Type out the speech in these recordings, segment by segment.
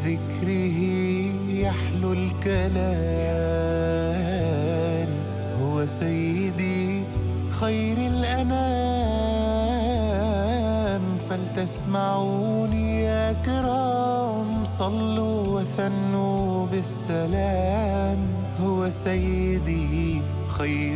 بذكره يحلو الكلام هو سيدي خير الأنام فلتسمعوني يا كرام صلوا وثنوا بالسلام هو سيدي خير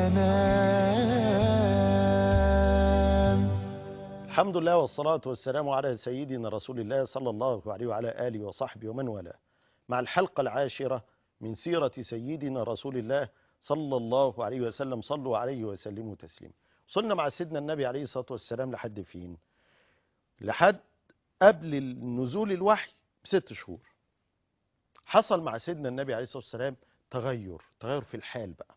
الأنام الحمد لله والصلاة والسلام على سيدنا رسول الله صلى الله عليه وعلى آله وصحبه ومن والاه مع الحلقة العاشرة من سيرة سيدنا رسول الله صلى الله عليه وسلم صلوا عليه وسلموا تسليما وصلنا مع سيدنا النبي عليه الصلاة والسلام لحد فين لحد قبل نزول الوحي بست شهور حصل مع سيدنا النبي عليه الصلاة والسلام تغير تغير في الحال بقى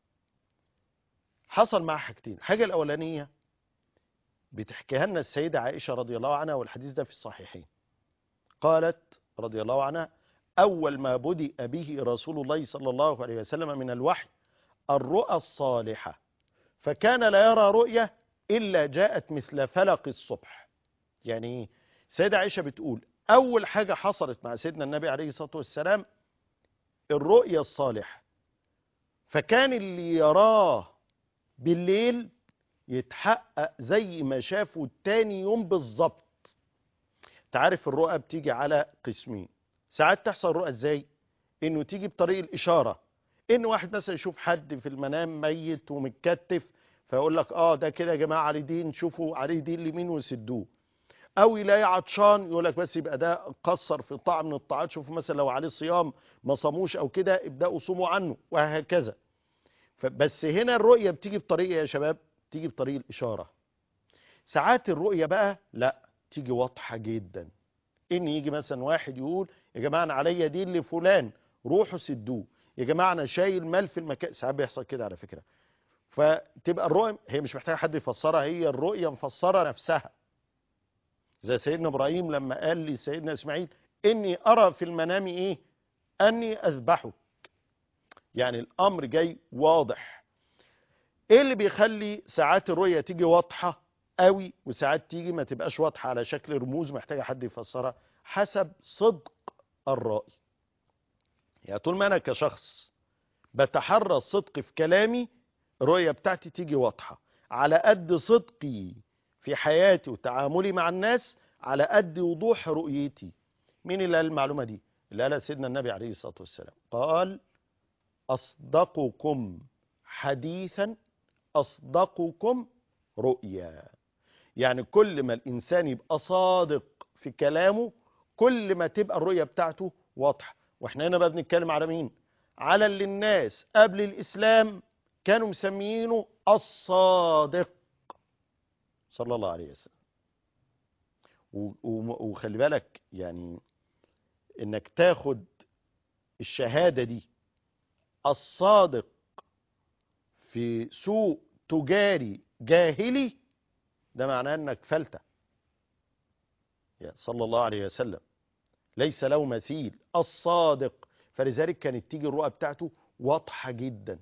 حصل مع حاجتين الحاجة الأولانية بتحكيها لنا السيدة عائشة رضي الله عنها والحديث ده في الصحيحين قالت رضي الله عنها أول ما بدأ به رسول الله صلى الله عليه وسلم من الوحي الرؤى الصالحة فكان لا يرى رؤية إلا جاءت مثل فلق الصبح يعني السيدة عائشة بتقول أول حاجة حصلت مع سيدنا النبي عليه الصلاة والسلام الرؤية الصالحة فكان اللي يراه بالليل يتحقق زي ما شافه تاني يوم بالظبط تعرف الرؤى بتيجي على قسمين ساعات تحصل رؤى ازاي انه تيجي بطريق الاشاره ان واحد مثلا يشوف حد في المنام ميت ومتكتف فيقول لك اه ده كده يا جماعه عليه دين شوفوا عليه دين اليمين وسدوه او يلاقي عطشان يقول لك بس يبقى ده قصر في طاعه من الطاعات شوفوا مثلا لو عليه صيام ما صاموش او كده ابداوا صوموا عنه وهكذا بس هنا الرؤيه بتيجي بطريقه يا شباب تيجي بطريق الإشارة ساعات الرؤية بقى لا تيجي واضحة جدا إن يجي مثلا واحد يقول يا جماعة أنا عليا دين لفلان روحوا سدوه يا جماعة أنا شايل مال في المكان ساعات بيحصل كده على فكرة فتبقى الرؤية هي مش محتاجة حد يفسرها هي الرؤية مفسرة نفسها زي سيدنا إبراهيم لما قال لسيدنا إسماعيل إني أرى في المنام إيه أني أذبحك يعني الأمر جاي واضح ايه اللي بيخلي ساعات الرؤية تيجي واضحة قوي وساعات تيجي ما تبقاش واضحة على شكل رموز محتاجة حد يفسرها حسب صدق الرأي يعني طول ما انا كشخص بتحرى الصدق في كلامي الرؤية بتاعتي تيجي واضحة على قد صدقي في حياتي وتعاملي مع الناس على قد وضوح رؤيتي مين اللي قال المعلومة دي اللي قالها سيدنا النبي عليه الصلاة والسلام قال أصدقكم حديثا أصدقكم رؤيا يعني كل ما الإنسان يبقى صادق في كلامه كل ما تبقى الرؤية بتاعته واضحة واحنا هنا بقى بنتكلم على مين على اللي الناس قبل الإسلام كانوا مسميينه الصادق صلى الله عليه وسلم وخلي بالك يعني انك تاخد الشهادة دي الصادق في سوق تجاري جاهلي ده معناه انك فلتة صلى الله عليه وسلم ليس له مثيل الصادق فلذلك كانت تيجي الرؤى بتاعته واضحة جدا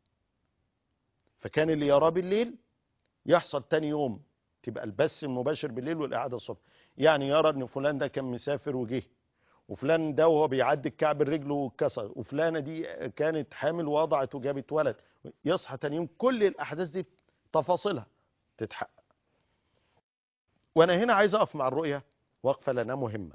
فكان اللي يراه بالليل يحصل تاني يوم تبقى البث المباشر بالليل والإعادة الصبح يعني يرى ان فلان ده كان مسافر وجه وفلان ده وهو بيعدي الكعب رجله واتكسر وفلانه دي كانت حامل وضعت وجابت ولد يصحى تاني يوم كل الاحداث دي تفاصيلها تتحقق وانا هنا عايز اقف مع الرؤيه وقفه لنا مهمه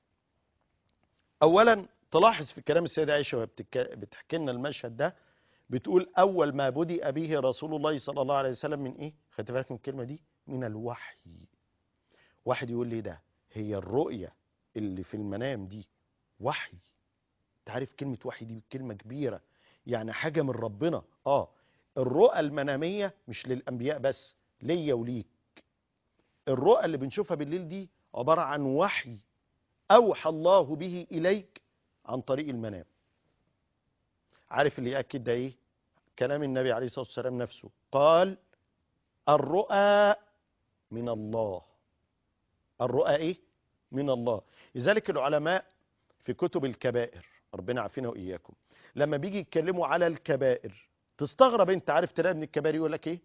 اولا تلاحظ في كلام السيده عائشه وهي بتحكي لنا المشهد ده بتقول اول ما بدأ به رسول الله صلى الله عليه وسلم من ايه خدت بالك من الكلمه دي من الوحي واحد يقول لي ده هي الرؤيه اللي في المنام دي وحي تعرف كلمة وحي دي كلمة كبيرة يعني حاجة من ربنا اه الرؤى المنامية مش للأنبياء بس ليا وليك الرؤى اللي بنشوفها بالليل دي عبارة عن وحي أوحى الله به إليك عن طريق المنام عارف اللي يأكد ده ايه كلام النبي عليه الصلاة والسلام نفسه قال الرؤى من الله الرؤى ايه من الله لذلك العلماء في كتب الكبائر ربنا عافينا واياكم لما بيجي يتكلموا على الكبائر تستغرب انت عارف تلاقي من الكبائر يقول لك ايه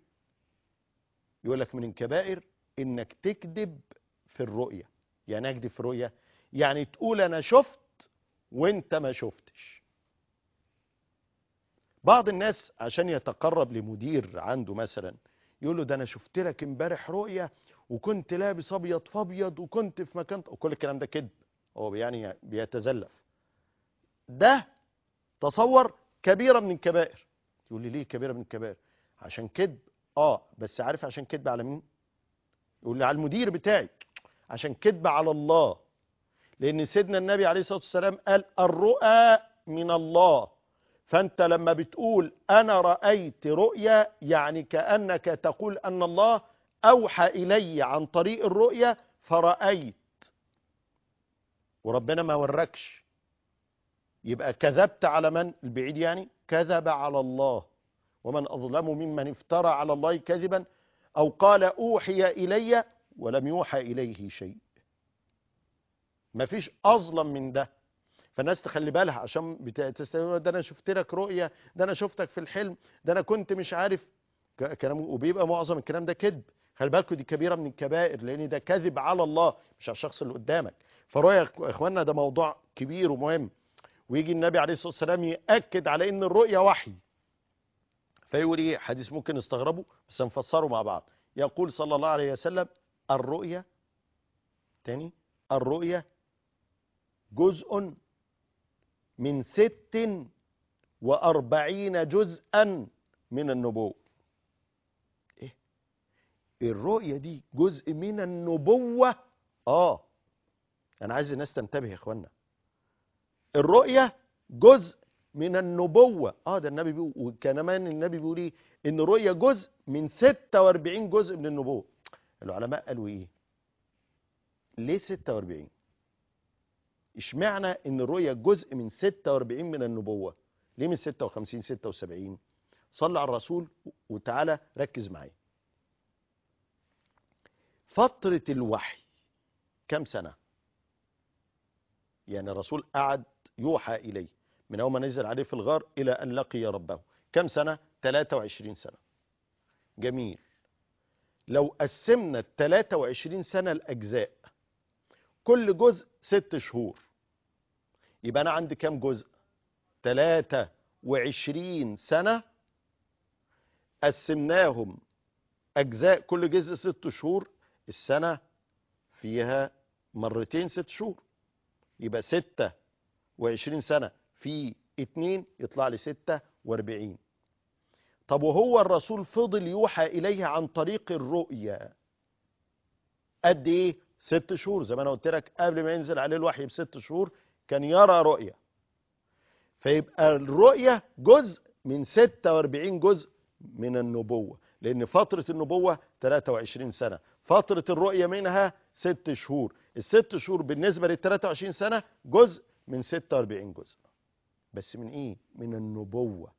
يقول لك من الكبائر انك تكذب في الرؤية يعني اكذب في الرؤية يعني تقول انا شفت وانت ما شفتش بعض الناس عشان يتقرب لمدير عنده مثلا يقول له ده انا شفت لك امبارح رؤيه وكنت لابس ابيض فابيض وكنت في مكان وكل الكلام ده كذب هو يعني بيتزلف ده تصور كبيره من الكبائر يقول لي ليه كبيره من الكبائر عشان كذب اه بس عارف عشان كذب على مين يقول لي على المدير بتاعي عشان كذب على الله لان سيدنا النبي عليه الصلاه والسلام قال الرؤى من الله فانت لما بتقول انا رايت رؤيا يعني كانك تقول ان الله اوحى الي عن طريق الرؤيا فرايت وربنا ما وركش يبقى كذبت على من البعيد يعني كذب على الله ومن اظلم ممن افترى على الله كذبا او قال اوحي الي ولم يوحى اليه شيء مفيش اظلم من ده فالناس تخلي بالها عشان بتستوعب ده انا شفت لك رؤيه ده انا شفتك في الحلم ده انا كنت مش عارف ك- كلام وبيبقى معظم الكلام ده كذب خلي بالكم دي كبيره من الكبائر لان ده كذب على الله مش على الشخص اللي قدامك فرؤيا يا إخ- اخواننا ده موضوع كبير ومهم ويجي النبي عليه الصلاه والسلام ياكد على ان الرؤيا وحي فيقول ايه حديث ممكن نستغربه بس نفسره مع بعض يقول صلى الله عليه وسلم الرؤيا تاني الرؤيا جزء من ست وأربعين جزءا من النبوة إيه؟ الرؤية دي جزء من النبوة آه أنا عايز الناس تنتبه يا إخوانا الرؤية جزء من النبوة آه ده النبي بيقول وكمان النبي بيقول إيه إن الرؤية جزء من 46 جزء من النبوة العلماء قالوا إيه ليه 46 اشمعنى ان الرؤيا جزء من 46 من النبوة ليه من 56 76 صلى على الرسول وتعالى ركز معايا فترة الوحي كم سنة يعني الرسول قعد يوحى إليه من أول ما نزل عليه في الغار إلى أن لقي ربه كم سنة 23 سنة جميل لو قسمنا ال 23 سنة الأجزاء كل جزء ست شهور يبقى أنا عندي كام جزء 23 سنة قسمناهم أجزاء كل جزء ست شهور السنة فيها مرتين ست شهور يبقى ستة وعشرين سنة في اتنين يطلع لي ستة واربعين طب وهو الرسول فضل يوحى إليه عن طريق الرؤيا قد إيه ست شهور زي ما أنا قلت لك قبل ما ينزل عليه الوحي بست شهور كان يرى رؤيا فيبقى الرؤيا جزء من 46 جزء من النبوة لأن فترة النبوة 23 سنة فترة الرؤية منها ست شهور الست شهور بالنسبة لل 23 سنة جزء من 46 جزء بس من ايه من النبوة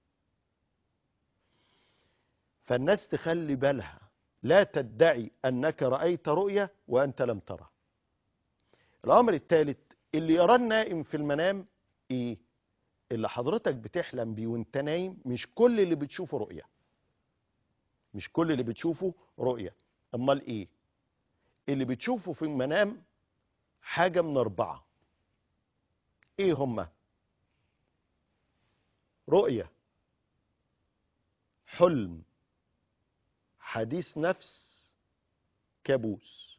فالناس تخلي بالها لا تدعي انك رأيت رؤية وانت لم ترى الامر الثالث اللي يرى النائم في المنام ايه اللي حضرتك بتحلم بيه وانت نايم مش كل اللي بتشوفه رؤية مش كل اللي بتشوفه رؤية امال ايه اللي بتشوفه في المنام حاجة من أربعة إيه هما رؤية حلم حديث نفس كابوس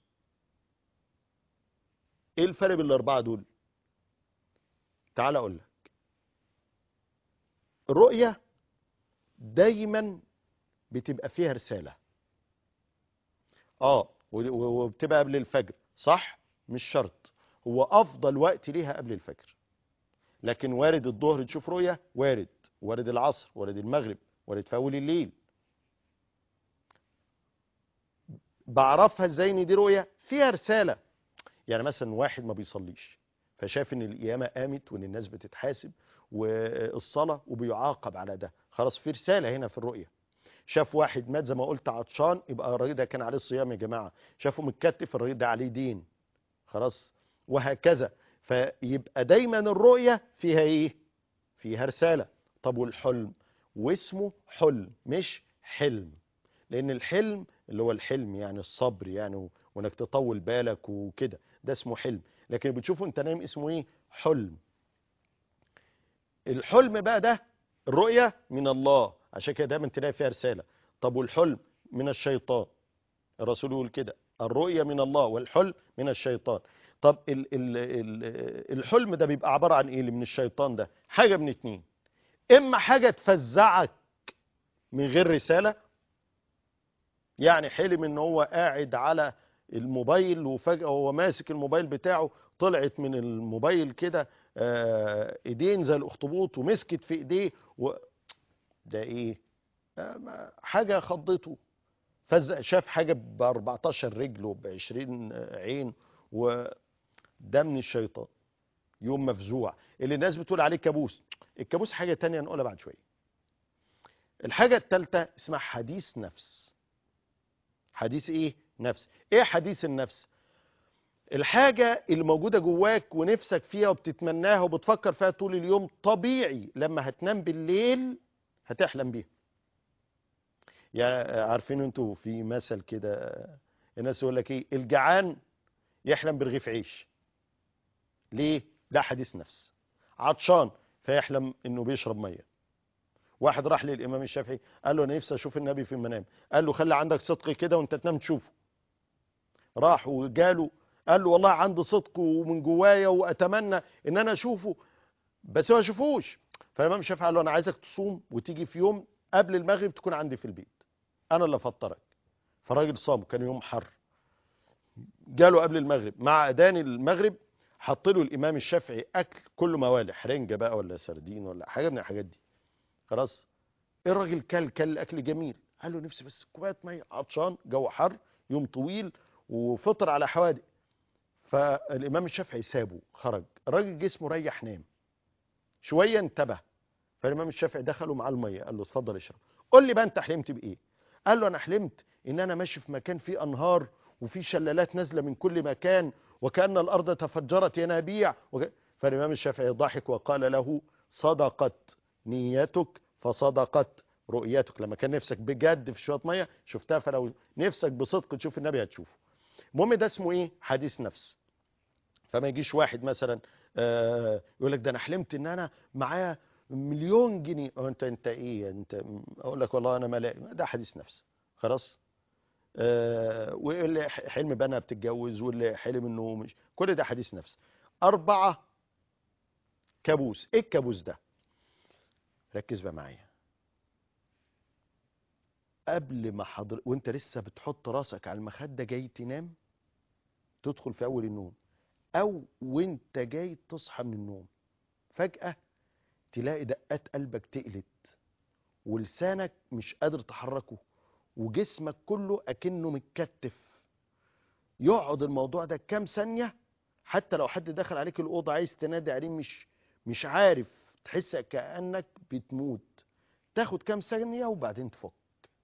إيه الفرق بين الأربعة دول تعال أقول لك الرؤية دايما بتبقى فيها رسالة اه وبتبقى قبل الفجر صح مش شرط هو افضل وقت ليها قبل الفجر لكن وارد الظهر تشوف رؤية وارد وارد العصر وارد المغرب وارد في اول الليل بعرفها ازاي ان دي رؤية فيها رسالة يعني مثلا واحد ما بيصليش فشاف ان القيامة قامت وان الناس بتتحاسب والصلاة وبيعاقب على ده خلاص في رسالة هنا في الرؤية شاف واحد مات زي ما قلت عطشان يبقى الراجل ده كان عليه الصيام يا جماعه شافه متكتف الراجل ده عليه دين خلاص وهكذا فيبقى دايما الرؤيه فيها ايه فيها رساله طب والحلم واسمه حلم مش حلم لان الحلم اللي هو الحلم يعني الصبر يعني وانك تطول بالك وكده ده اسمه حلم لكن اللي بتشوفه انت نايم اسمه ايه حلم الحلم بقى ده الرؤية من الله عشان كده دايما تلاقي فيها رسالة طب والحلم من الشيطان الرسول يقول كده الرؤية من الله والحلم من الشيطان طب ال ال ال الحلم ده بيبقى عبارة عن ايه اللي من الشيطان ده حاجة من اتنين اما حاجة تفزعك من غير رسالة يعني حلم ان هو قاعد على الموبايل وفجأة هو ماسك الموبايل بتاعه طلعت من الموبايل كده آه، ايدين زي الاخطبوط ومسكت في ايديه و... ده ايه آه، ما- حاجة خضته فزق شاف حاجة ب 14 رجل وب 20 عين وده من الشيطان يوم مفزوع اللي الناس بتقول عليه كابوس الكابوس حاجة تانية نقولها بعد شوية الحاجة التالتة اسمها حديث نفس حديث ايه نفس ايه حديث النفس الحاجة اللي موجودة جواك ونفسك فيها وبتتمناها وبتفكر فيها طول اليوم طبيعي لما هتنام بالليل هتحلم بيها يعني عارفين انتوا في مثل كده الناس يقول لك ايه الجعان يحلم برغيف عيش ليه ده حديث نفس عطشان فيحلم انه بيشرب ميه واحد راح للامام الشافعي قال له انا نفسي اشوف النبي في المنام قال له خلي عندك صدق كده وانت تنام تشوفه راح وجاله قال له والله عندي صدق ومن جوايا واتمنى ان انا اشوفه بس ما اشوفوش فالامام الشافعي قال له انا عايزك تصوم وتيجي في يوم قبل المغرب تكون عندي في البيت انا اللي افطرك فالراجل صام كان يوم حر جاله قبل المغرب مع اذان المغرب حط له الامام الشافعي اكل كله موالح رنجه بقى ولا سردين ولا حاجه من الحاجات دي خلاص الراجل كل كل اكل جميل قال له نفسي بس كوبايه ميه عطشان جو حر يوم طويل وفطر على حوادق فالامام الشافعي سابه خرج الراجل جسمه ريح نام شويه انتبه فالامام الشافعي دخله مع الميه قال له اتفضل اشرب قول لي بقى انت حلمت بايه قال له انا حلمت ان انا ماشي في مكان فيه انهار وفي شلالات نازله من كل مكان وكان الارض تفجرت ينابيع وك... فالامام الشافعي ضحك وقال له صدقت نيتك فصدقت رؤيتك لما كان نفسك بجد في شويه ميه شفتها فلو نفسك بصدق تشوف النبي هتشوفه المهم ده اسمه ايه حديث نفس فما يجيش واحد مثلا آه يقول لك ده انا حلمت ان انا معايا مليون جنيه أو انت انت ايه انت اقول لك والله انا ملاك ده حديث نفس خلاص آه واللي حلم بقى انها بتتجوز واللي حلم انه مش كل ده حديث نفس اربعه كابوس ايه الكابوس ده ركز بقى معايا قبل ما حضر وانت لسه بتحط راسك على المخده جاي تنام تدخل في اول النوم او وانت جاي تصحى من النوم فجاه تلاقي دقات قلبك تقلت ولسانك مش قادر تحركه وجسمك كله اكنه متكتف يقعد الموضوع ده كام ثانيه حتى لو حد دخل عليك الاوضه عايز تنادي عليه مش مش عارف تحس كانك بتموت تاخد كام ثانيه وبعدين تفك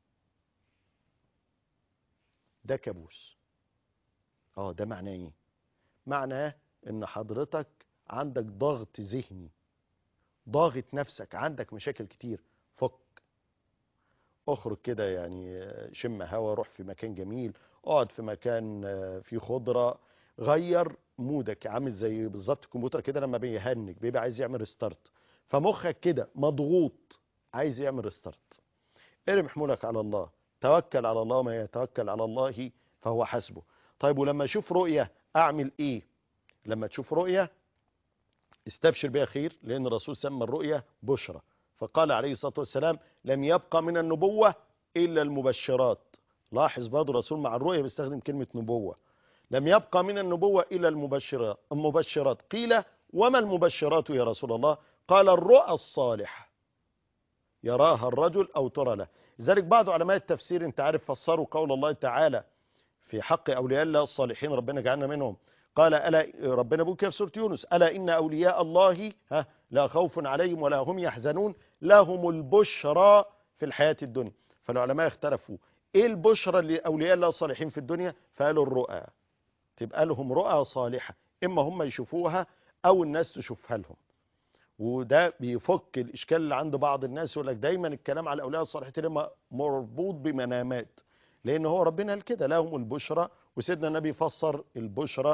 ده كابوس اه ده معناه ايه معناه ان حضرتك عندك ضغط ذهني ضاغط نفسك عندك مشاكل كتير فك اخرج كده يعني شم هوا روح في مكان جميل اقعد في مكان فيه خضره غير مودك عامل زي بالظبط الكمبيوتر كده لما بيهنج بيبقى عايز يعمل ريستارت فمخك كده مضغوط عايز يعمل ريستارت ارمي حمولك على الله توكل على الله ما يتوكل على الله فهو حسبه طيب ولما اشوف رؤيه اعمل ايه لما تشوف رؤيه استبشر بها خير لان الرسول سمى الرؤيه بشرى فقال عليه الصلاه والسلام لم يبقى من النبوه الا المبشرات لاحظ برضه الرسول مع الرؤيه بيستخدم كلمه نبوه لم يبقى من النبوه الا المبشرات المبشرات قيل وما المبشرات يا رسول الله قال الرؤى الصالحه يراها الرجل او ترى له لذلك بعض علماء التفسير انت عارف فسروا قول الله تعالى في حق اولياء الله الصالحين ربنا جعلنا منهم قال الا ربنا بيقول كده في سوره يونس الا ان اولياء الله ها لا خوف عليهم ولا هم يحزنون لهم البشرى في الحياه الدنيا فالعلماء اختلفوا ايه البشرى لاولياء الله الصالحين في الدنيا فقالوا الرؤى تبقى لهم رؤى صالحه اما هم يشوفوها او الناس تشوفها لهم وده بيفك الاشكال اللي عند بعض الناس يقول لك دايما الكلام على الاولياء الصالحين مربوط بمنامات لان هو ربنا قال كده لهم البشرى وسيدنا النبي فسر البشرى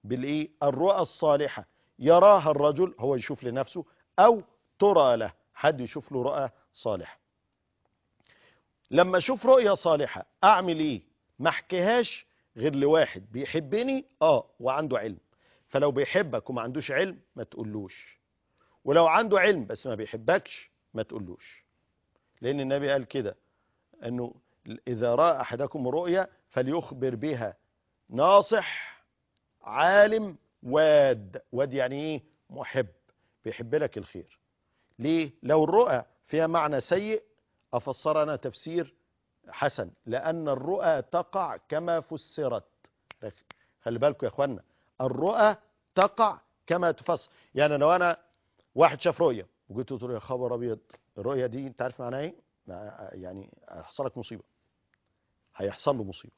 بالايه الرؤى الصالحه يراها الرجل هو يشوف لنفسه او ترى له حد يشوف له رؤى صالحه لما اشوف رؤيا صالحه اعمل ايه ما احكيهاش غير لواحد بيحبني اه وعنده علم فلو بيحبك وما عندوش علم ما تقولوش ولو عنده علم بس ما بيحبكش ما تقولوش لان النبي قال كده انه اذا راى احدكم رؤيا فليخبر بها ناصح عالم واد واد يعني ايه محب بيحب لك الخير ليه لو الرؤى فيها معنى سيء افسر انا تفسير حسن لان الرؤى تقع كما فسرت خلي بالكم يا اخوانا الرؤى تقع كما تفسر يعني لو انا واحد شاف رؤيه وجيت قلت له يا خبر ابيض الرؤيه دي انت عارف معناها ايه يعني هيحصل لك مصيبه هيحصل له مصيبه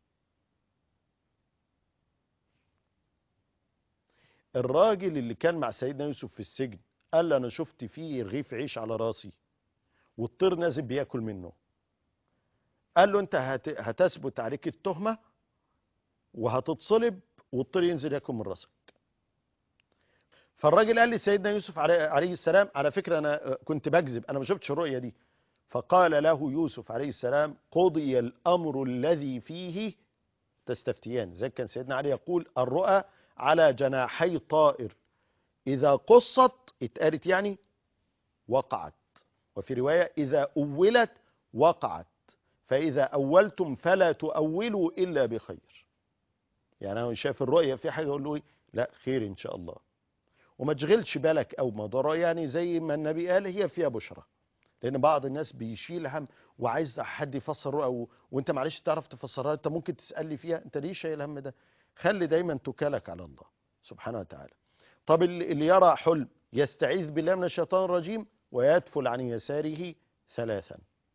الراجل اللي كان مع سيدنا يوسف في السجن قال له انا شفت فيه رغيف عيش على راسي والطير نازل بياكل منه قال له انت هت... هتثبت عليك التهمه وهتتصلب والطير ينزل ياكل من راسك فالراجل قال لي سيدنا يوسف عليه السلام على فكره انا كنت بكذب انا ما شفتش الرؤيه دي فقال له يوسف عليه السلام قضي الامر الذي فيه تستفتيان زي كان سيدنا علي يقول الرؤى على جناحي طائر اذا قصت اتقالت يعني وقعت وفي روايه اذا اولت وقعت فاذا اولتم فلا تؤولوا الا بخير يعني انا شايف الرؤيه في حاجه اقول له ايه لا خير ان شاء الله وما تشغلش بالك او مضره يعني زي ما النبي قال هي فيها بشرى لان بعض الناس بيشيل هم وعايز حد يفسر رؤى و... وانت معلش تعرف تفسرها انت ممكن تسالني فيها انت ليه شايل هم ده خلي دايما توكلك على الله سبحانه وتعالى طب اللي يرى حلم يستعيذ بالله من الشيطان الرجيم ويدفل عن يساره ثلاثا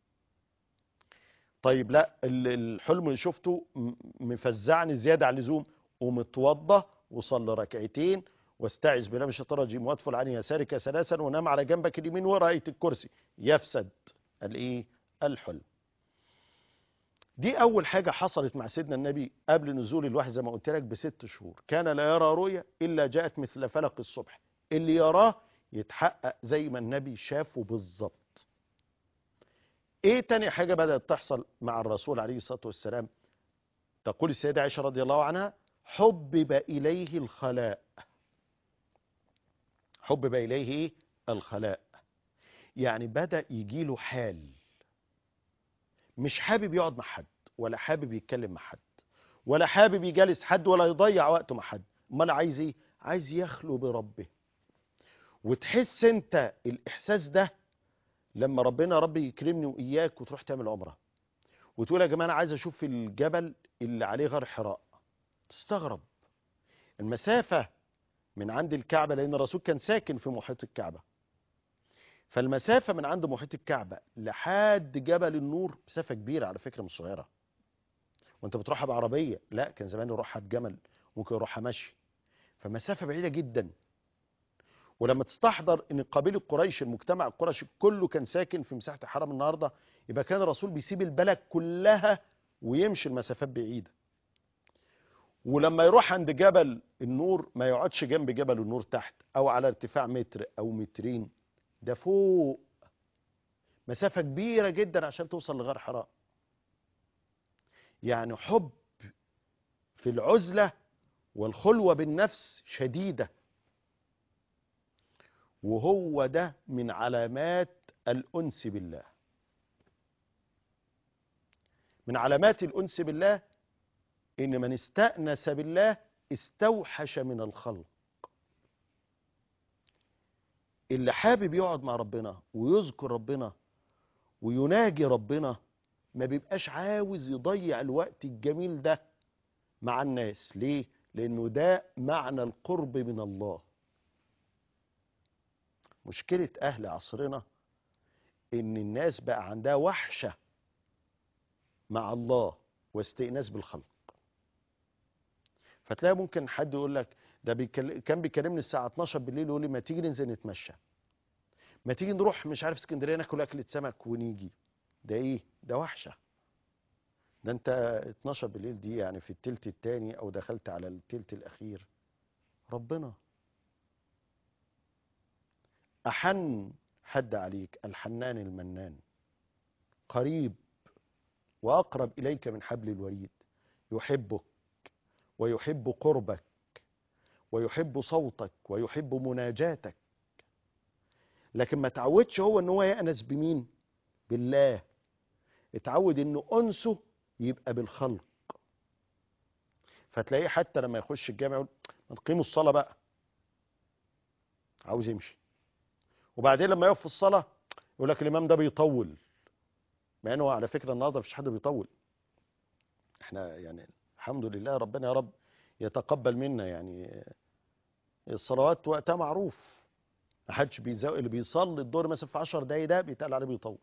طيب لا الحلم اللي شفته مفزعني زياده عن اللزوم ومتوضى وصلي ركعتين واستعذ بالله من الشيطان الرجيم وادفل عن يسارك ثلاثا ونام على جنبك اليمين ورأية الكرسي يفسد الايه الحلم دي اول حاجة حصلت مع سيدنا النبي قبل نزول الوحي زي ما قلت لك بست شهور كان لا يرى رؤيا الا جاءت مثل فلق الصبح اللي يراه يتحقق زي ما النبي شافه بالظبط ايه تاني حاجة بدأت تحصل مع الرسول عليه الصلاة والسلام تقول السيدة عائشة رضي الله عنها حبب إليه الخلاء حبب إليه إيه؟ الخلاء يعني بدأ يجيله حال مش حابب يقعد مع حد ولا حابب يتكلم مع حد ولا حابب يجالس حد ولا يضيع وقته مع حد امال عايز ايه عايز يخلو بربه وتحس انت الاحساس ده لما ربنا ربي يكرمني واياك وتروح تعمل عمره وتقول يا جماعه انا عايز اشوف الجبل اللي عليه غار حراء تستغرب المسافه من عند الكعبة لأن الرسول كان ساكن في محيط الكعبة فالمسافة من عند محيط الكعبة لحد جبل النور مسافة كبيرة على فكرة مش صغيرة وانت بتروحها بعربية لا كان زمان يروحها بجمل ممكن يروحها مشي فمسافة بعيدة جدا ولما تستحضر ان قبيلة قريش المجتمع القرشي كله كان ساكن في مساحة الحرم النهاردة يبقى كان الرسول بيسيب البلد كلها ويمشي المسافات بعيدة ولما يروح عند جبل النور ما يقعدش جنب جبل النور تحت او على ارتفاع متر او مترين ده فوق مسافة كبيرة جدا عشان توصل لغار حراء يعني حب في العزلة والخلوة بالنفس شديدة وهو ده من علامات الأنس بالله من علامات الأنس بالله إن من استأنس بالله استوحش من الخلق اللي حابب يقعد مع ربنا ويذكر ربنا ويناجي ربنا ما بيبقاش عاوز يضيع الوقت الجميل ده مع الناس ليه لانه ده معنى القرب من الله مشكلة اهل عصرنا ان الناس بقى عندها وحشة مع الله واستئناس بالخلق فتلاقي ممكن حد يقول لك ده بيكل... كان بيكلمني الساعة 12 بالليل يقول لي ما تيجي ننزل نتمشى ما تيجي نروح مش عارف اسكندرية ناكل أكلة سمك ونيجي ده إيه ده وحشة ده أنت 12 بالليل دي يعني في التلت التاني أو دخلت على التلت الأخير ربنا أحن حد عليك الحنان المنان قريب وأقرب إليك من حبل الوريد يحبك ويحب قربك ويحب صوتك ويحب مناجاتك لكن ما تعودش هو ان هو يأنس بمين بالله اتعود انه انسه يبقى بالخلق فتلاقيه حتى لما يخش الجامع يقول ما تقيموا الصلاة بقى عاوز يمشي وبعدين لما يقف في الصلاة يقول لك الإمام ده بيطول مع انه على فكرة النهارده مفيش حد بيطول احنا يعني الحمد لله ربنا يا رب يتقبل منا يعني الصلوات وقتها معروف ما حدش بيزو... اللي بيصلي الظهر مثلا في 10 دقايق ده بيتقال عليه بيطول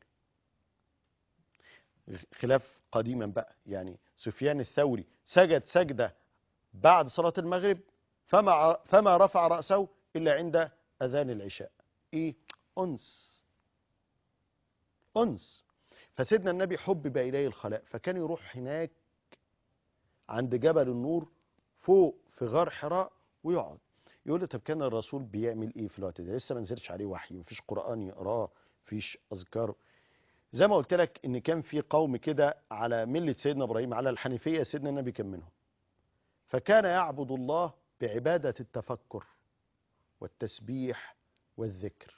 خلاف قديما بقى يعني سفيان الثوري سجد سجدة بعد صلاة المغرب فما فما رفع رأسه إلا عند أذان العشاء إيه أنس أنس فسيدنا النبي حبب إليه الخلاء فكان يروح هناك عند جبل النور فوق في غار حراء ويقعد يقول له طب كان الرسول بيعمل ايه في الوقت ده لسه ما نزلش عليه وحي مفيش قرآن يقراه مفيش أذكار زي ما قلت لك ان كان في قوم كده على ملة سيدنا ابراهيم على الحنيفية سيدنا النبي كان منهم فكان يعبد الله بعبادة التفكر والتسبيح والذكر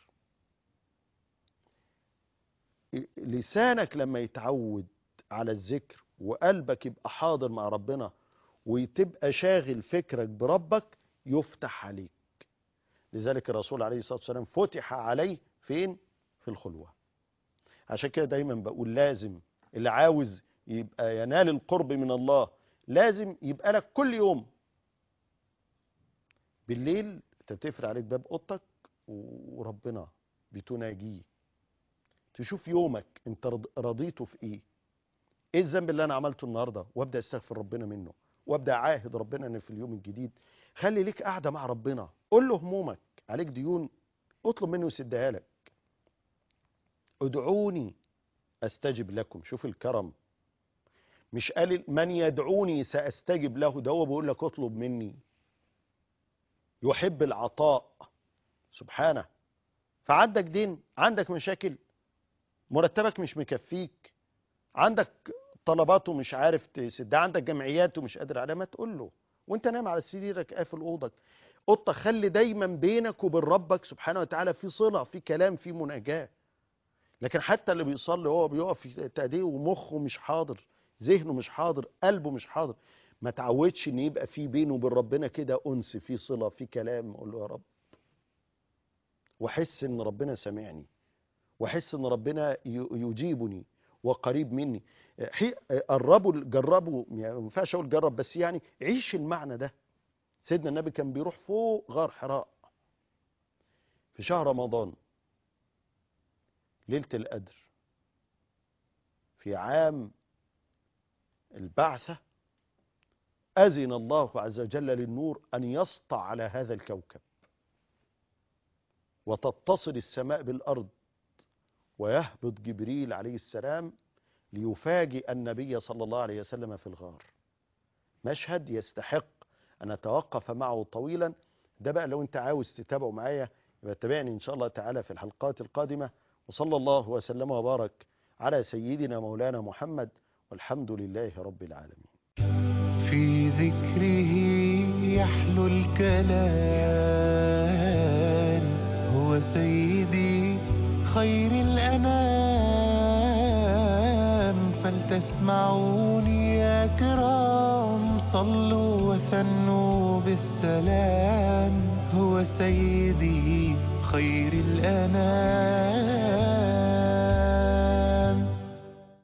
لسانك لما يتعود على الذكر وقلبك يبقى حاضر مع ربنا وتبقى شاغل فكرك بربك يفتح عليك لذلك الرسول عليه الصلاة والسلام فتح عليه فين في الخلوة عشان كده دايما بقول لازم اللي عاوز يبقى ينال القرب من الله لازم يبقى لك كل يوم بالليل انت بتقفل عليك باب اوضتك وربنا بتناجيه تشوف يومك انت رضيته في ايه ايه الذنب اللي انا عملته النهارده وابدا استغفر ربنا منه وابدا اعاهد ربنا ان في اليوم الجديد خلي ليك قاعده مع ربنا قول له همومك عليك ديون اطلب منه يسدها لك ادعوني استجب لكم شوف الكرم مش قال من يدعوني ساستجب له ده هو بيقول لك اطلب مني يحب العطاء سبحانه فعندك دين عندك مشاكل مرتبك مش مكفيك عندك طلباته مش عارف تسدها عندك جمعيات ومش قادر عليها ما تقول له وانت نايم على سريرك قافل اوضك اوضتك خلي دايما بينك وبين ربك سبحانه وتعالى في صله في كلام في مناجاه لكن حتى اللي بيصلي هو بيقف في تأديه ومخه مش حاضر ذهنه مش حاضر قلبه مش حاضر ما تعودش ان يبقى في بينه وبين ربنا كده انس في صله في كلام اقول له يا رب واحس ان ربنا سامعني واحس ان ربنا يجيبني وقريب مني قربوا جربوا يعني ما ينفعش اقول جرب بس يعني عيش المعنى ده سيدنا النبي كان بيروح فوق غار حراء في شهر رمضان ليلة القدر في عام البعثة أذن الله عز وجل للنور أن يسطع على هذا الكوكب وتتصل السماء بالأرض ويهبط جبريل عليه السلام ليفاجئ النبي صلى الله عليه وسلم في الغار مشهد يستحق أن أتوقف معه طويلا ده بقى لو أنت عاوز تتابعه معايا يبقى تابعني إن شاء الله تعالى في الحلقات القادمة وصلى الله وسلم وبارك على سيدنا مولانا محمد والحمد لله رب العالمين في ذكره يحلو الكلام هو سيدي خير الأنام فلتسمعوني يا كرام صلوا وثنوا بالسلام هو سيدي